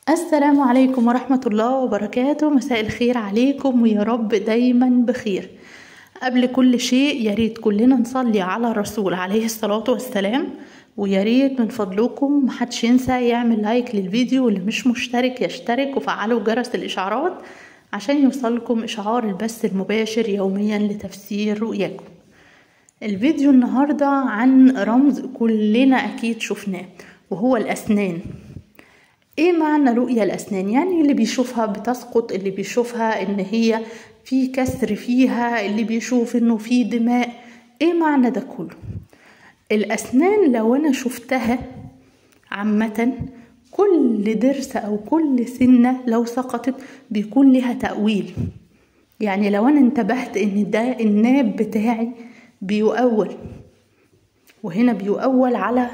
السلام عليكم ورحمة الله وبركاته مساء الخير عليكم ويا رب دايما بخير قبل كل شيء يا ريت كلنا نصلي على الرسول عليه الصلاة والسلام ويا ريت من فضلكم محدش ينسى يعمل لايك للفيديو واللي مش مشترك يشترك وفعلوا جرس الإشعارات عشان يوصلكم إشعار البث المباشر يوميا لتفسير رؤياكم الفيديو النهاردة عن رمز كلنا أكيد شفناه وهو الأسنان ايه معنى رؤية الأسنان يعني اللي بيشوفها بتسقط اللي بيشوفها ان هي في كسر فيها اللي بيشوف انه في دماء ايه معنى ده كله الأسنان لو أنا شفتها عامة كل ضرس أو كل سنة لو سقطت بيكون لها تأويل يعني لو أنا انتبهت إن ده الناب بتاعي بيؤول وهنا بيؤول على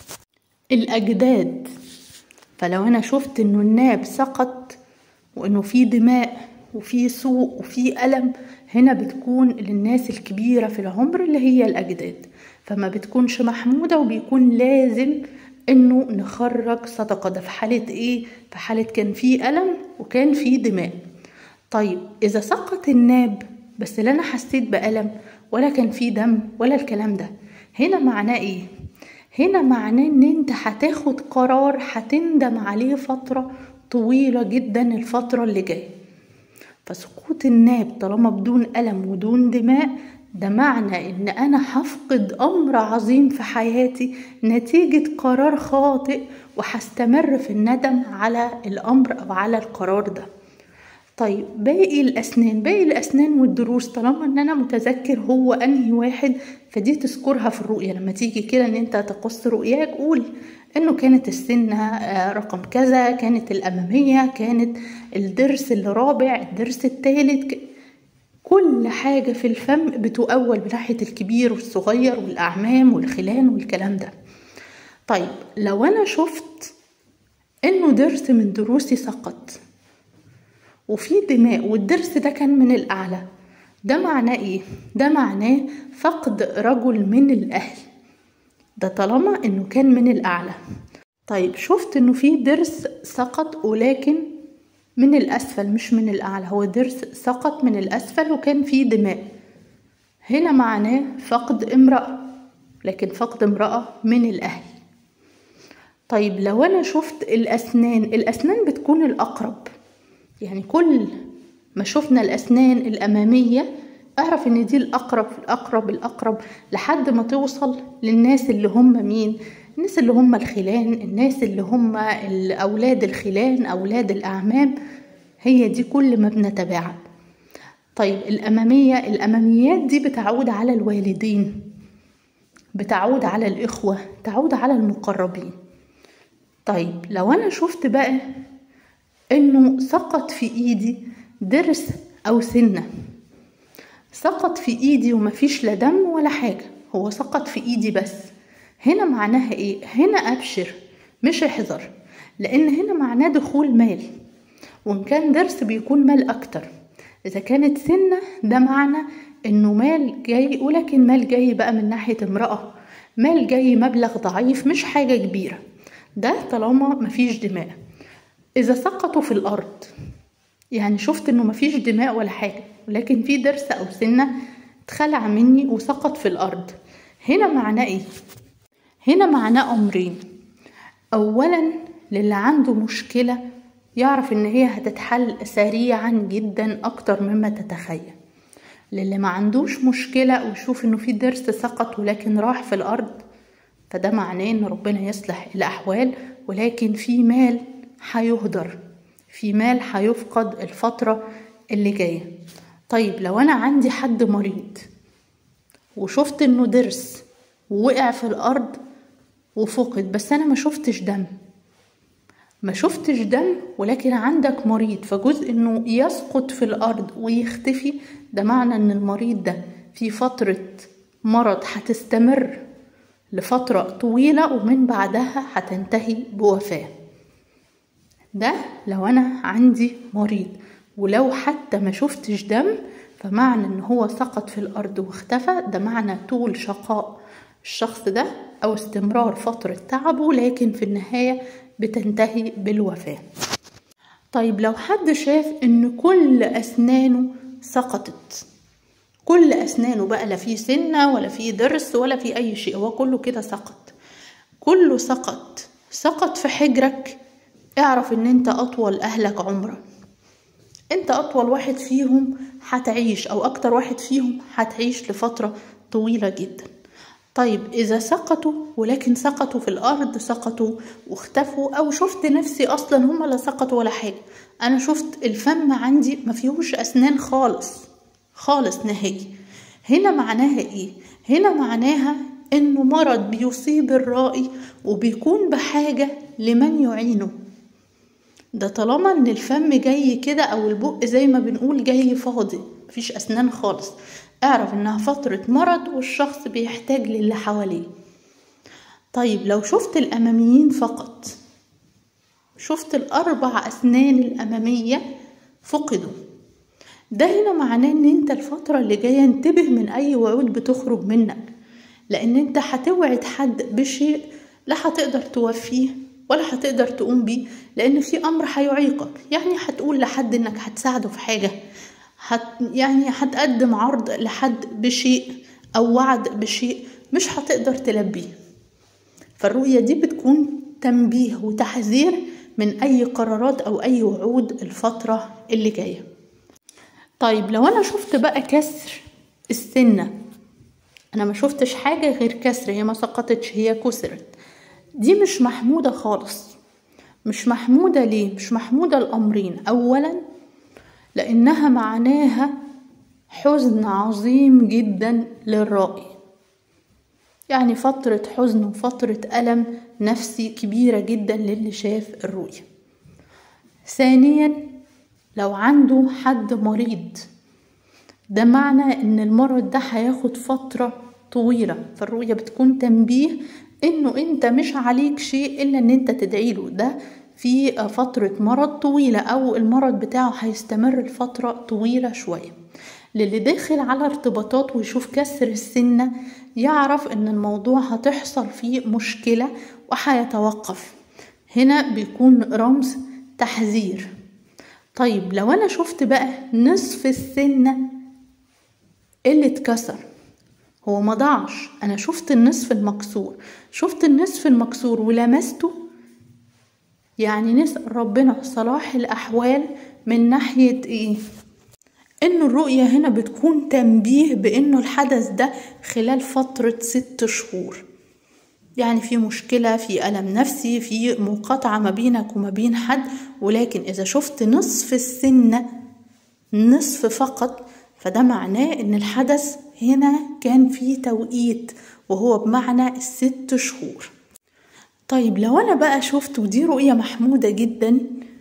الأجداد فلو أنا شفت إنه الناب سقط وإنه في دماء وفي سوء وفي ألم هنا بتكون للناس الكبيرة في العمر اللي هي الأجداد فما بتكونش محمودة وبيكون لازم إنه نخرج صدقة ده في حالة إيه؟ في حالة كان في ألم وكان في دماء طيب إذا سقط الناب بس لا أنا حسيت بألم ولا كان في دم ولا الكلام ده هنا معناه إيه؟ هنا معناه ان انت هتاخد قرار هتندم عليه فترة طويلة جدا الفترة اللي جاية فسقوط الناب طالما بدون ألم ودون دماء ده معنى ان انا هفقد امر عظيم في حياتي نتيجة قرار خاطئ وهستمر في الندم على الامر او على القرار ده طيب باقي الاسنان باقي الاسنان والدروس طالما ان انا متذكر هو انهي واحد فدي تذكرها في الرؤية لما تيجي كده ان انت تقص رؤياك قول انه كانت السنة رقم كذا كانت الامامية كانت الضرس الرابع الضرس الثالث كل حاجة في الفم بتؤول بناحية الكبير والصغير والأعمام والخلان والكلام ده طيب لو أنا شفت إنه ضرس من ضروسي سقط وفي دماء والضرس ده كان من الأعلى ده معناه إيه؟ ده معناه فقد رجل من الأهل ده طالما إنه كان من الأعلى طيب شفت إنه في ضرس سقط ولكن من الأسفل مش من الأعلى هو ضرس سقط من الأسفل وكان فيه دماء هنا معناه فقد امرأة لكن فقد امرأة من الأهل طيب لو أنا شفت الأسنان الأسنان بتكون الأقرب يعني كل ما شفنا الأسنان الأمامية أعرف إن دي الأقرب الأقرب الأقرب لحد ما توصل للناس اللي هم مين الناس اللي هم الخلان الناس اللي هم أولاد الخلان أولاد الأعمام هي دي كل ما بنتبعها طيب الأمامية الأماميات دي بتعود على الوالدين بتعود على الإخوة تعود على المقربين طيب لو أنا شفت بقى إنه سقط في إيدي ضرس أو سنة سقط في إيدي ومفيش لا دم ولا حاجة هو سقط في إيدي بس هنا معناها ايه هنا ابشر مش احذر لان هنا معناه دخول مال وان كان درس بيكون مال اكتر اذا كانت سنه ده معنى انه مال جاي ولكن مال جاي بقى من ناحيه امراه مال جاي مبلغ ضعيف مش حاجه كبيره ده طالما مفيش دماء اذا سقطوا في الارض يعني شفت انه مفيش دماء ولا حاجه ولكن في درس او سنه اتخلع مني وسقط في الارض هنا معناه ايه هنا معناه أمرين أولا للي عنده مشكلة يعرف إن هي هتتحل سريعا جدا أكتر مما تتخيل للي ما عندوش مشكلة ويشوف إنه في ضرس سقط ولكن راح في الأرض فده معناه إن ربنا يصلح الأحوال ولكن في مال هيهدر في مال هيفقد الفترة اللي جاية طيب لو أنا عندي حد مريض وشفت إنه ضرس ووقع في الأرض وفقد بس انا ما شفتش دم ما شفتش دم ولكن عندك مريض فجزء انه يسقط في الارض ويختفي ده معنى ان المريض ده في فترة مرض هتستمر لفترة طويلة ومن بعدها هتنتهي بوفاة ده لو انا عندي مريض ولو حتى ما شفتش دم فمعنى ان هو سقط في الارض واختفى ده معنى طول شقاء الشخص ده او استمرار فترة تعبه لكن في النهاية بتنتهي بالوفاة طيب لو حد شاف ان كل اسنانه سقطت كل اسنانه بقى لا في سنه ولا في ضرس ولا في اي شيء هو كله كده سقط كله سقط سقط في حجرك اعرف ان انت اطول اهلك عمرا انت اطول واحد فيهم هتعيش او اكتر واحد فيهم هتعيش لفتره طويله جدا طيب اذا سقطوا ولكن سقطوا في الارض سقطوا واختفوا او شفت نفسي اصلا هم لا سقطوا ولا حاجه انا شفت الفم عندي ما فيهوش اسنان خالص خالص نهائي هنا معناها ايه هنا معناها انه مرض بيصيب الرائي وبيكون بحاجه لمن يعينه ده طالما ان الفم جاي كده او البق زي ما بنقول جاي فاضي مفيش اسنان خالص اعرف انها فترة مرض والشخص بيحتاج للي حواليه طيب لو شفت الاماميين فقط شفت الاربع اسنان الامامية فقدوا ده هنا معناه ان انت الفترة اللي جاية انتبه من اي وعود بتخرج منك لان انت هتوعد حد بشيء لا هتقدر توفيه ولا هتقدر تقوم بيه لان في امر هيعيقك يعني هتقول لحد انك هتساعده في حاجه هت يعني هتقدم عرض لحد بشيء او وعد بشيء مش هتقدر تلبيه فالرؤيه دي بتكون تنبيه وتحذير من اي قرارات او اي وعود الفتره اللي جايه طيب لو انا شفت بقى كسر السنه انا ما شفتش حاجه غير كسر هي ما سقطتش هي كسرت دي مش محمودة خالص مش محمودة ليه؟ مش محمودة الأمرين أولا لأنها معناها حزن عظيم جدا للرائي يعني فترة حزن وفترة ألم نفسي كبيرة جدا للي شاف الرؤية ثانيا لو عنده حد مريض ده معنى ان المرض ده هياخد فترة طويلة فالرؤية بتكون تنبيه انه انت مش عليك شيء الا ان انت تدعي له ده في فترة مرض طويلة او المرض بتاعه هيستمر لفترة طويلة شوية للي داخل على ارتباطات ويشوف كسر السنة يعرف ان الموضوع هتحصل فيه مشكلة وهيتوقف هنا بيكون رمز تحذير طيب لو انا شفت بقى نصف السنة اللي اتكسر هو ما ضاعش انا شفت النصف المكسور شفت النصف المكسور ولمسته يعني نسأل ربنا صلاح الأحوال من ناحية إيه؟ إنه الرؤية هنا بتكون تنبيه بإنه الحدث ده خلال فترة ست شهور يعني في مشكلة في ألم نفسي في مقاطعة ما بينك وما بين حد ولكن إذا شفت نصف السنة نصف فقط فده معناه إن الحدث هنا كان فيه توقيت وهو بمعنى الست شهور طيب لو أنا بقى شفت ودي رؤية محمودة جدا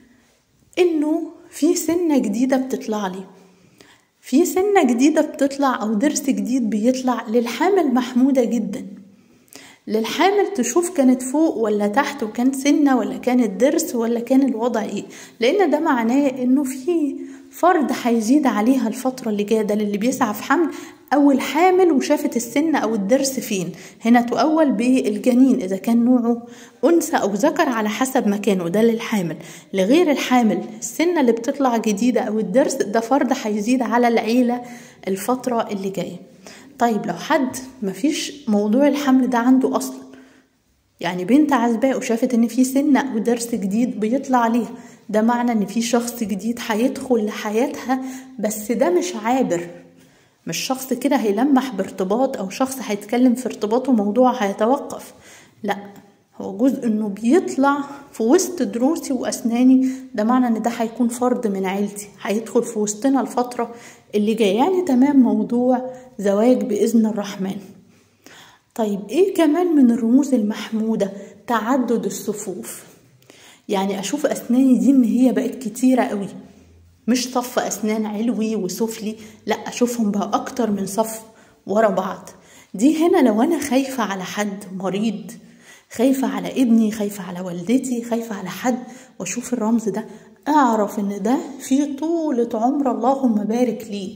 إنه في سنة جديدة بتطلع لي في سنة جديدة بتطلع أو ضرس جديد بيطلع للحامل محمودة جدا للحامل تشوف كانت فوق ولا تحت وكان سنة ولا كانت ضرس ولا كان الوضع ايه لان ده معناه انه في فرد هيزيد عليها الفترة اللي جاية ده للي بيسعى في حمل او الحامل وشافت السن او الضرس فين هنا تؤول بالجنين اذا كان نوعه انثى او ذكر على حسب مكانه ده للحامل لغير الحامل السنة اللي بتطلع جديدة او الضرس ده فرد هيزيد على العيلة الفترة اللي جاية طيب لو حد مفيش موضوع الحمل ده عنده اصلا يعني بنت عزباء وشافت ان في سنة او درس جديد بيطلع عليها ده معنى ان في شخص جديد هيدخل لحياتها بس ده مش عابر مش شخص كده هيلمح بارتباط او شخص هيتكلم في ارتباط وموضوع هيتوقف لا هو جزء انه بيطلع في وسط دروسي واسناني ده معنى ان ده هيكون فرد من عيلتي هيدخل في وسطنا الفترة اللي جاية يعني تمام موضوع زواج بإذن الرحمن طيب ايه كمان من الرموز المحمودة تعدد الصفوف يعني اشوف اسناني دي ان هي بقت كتيرة قوي مش صف اسنان علوي وسفلي لا اشوفهم بقى اكتر من صف ورا بعض دي هنا لو انا خايفة على حد مريض خايفة على ابني خايفة على والدتي خايفة على حد واشوف الرمز ده اعرف ان ده في طولة عمر اللهم بارك ليه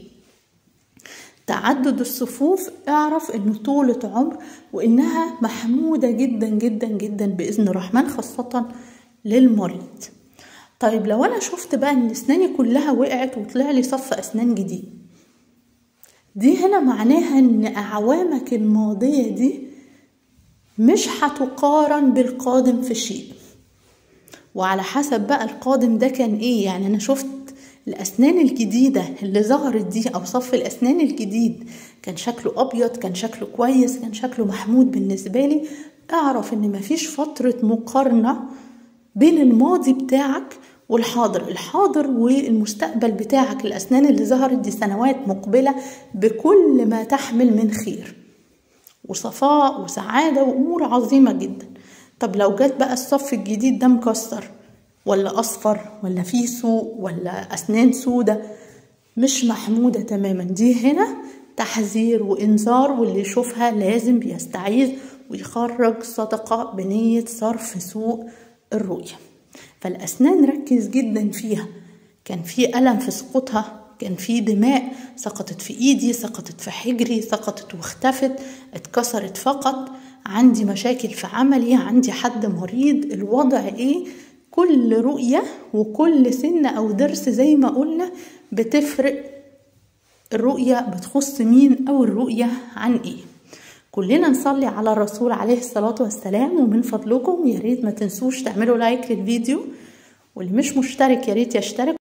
تعدد الصفوف اعرف انه طولة عمر وانها محمودة جدا جدا جدا باذن الرحمن خاصة للمريض طيب لو انا شفت بقى ان اسناني كلها وقعت وطلع لي صف اسنان جديد دي هنا معناها ان اعوامك الماضيه دي مش هتقارن بالقادم في شيء وعلى حسب بقى القادم ده كان ايه يعني انا شفت الاسنان الجديده اللي ظهرت دي او صف الاسنان الجديد كان شكله ابيض كان شكله كويس كان شكله محمود بالنسبه لي اعرف ان مفيش فتره مقارنه بين الماضي بتاعك والحاضر الحاضر والمستقبل بتاعك الأسنان اللي ظهرت دي سنوات مقبلة بكل ما تحمل من خير وصفاء وسعادة وأمور عظيمة جدا طب لو جت بقى الصف الجديد ده مكسر ولا أصفر ولا فيه سوء ولا أسنان سودة مش محمودة تماما دي هنا تحذير وإنذار واللي يشوفها لازم بيستعيذ ويخرج صدقة بنية صرف سوء الرؤية فالأسنان ركز جدا فيها كان في ألم في سقوطها كان في دماء سقطت في ايدي سقطت في حجري سقطت واختفت اتكسرت فقط عندي مشاكل في عملي عندي حد مريض الوضع ايه كل رؤية وكل سن او درس زي ما قلنا بتفرق الرؤية بتخص مين او الرؤية عن ايه كلنا نصلي على الرسول عليه الصلاة والسلام ومن فضلكم يا ريت ما تنسوش تعملوا لايك للفيديو واللي مش مشترك يا ريت يشترك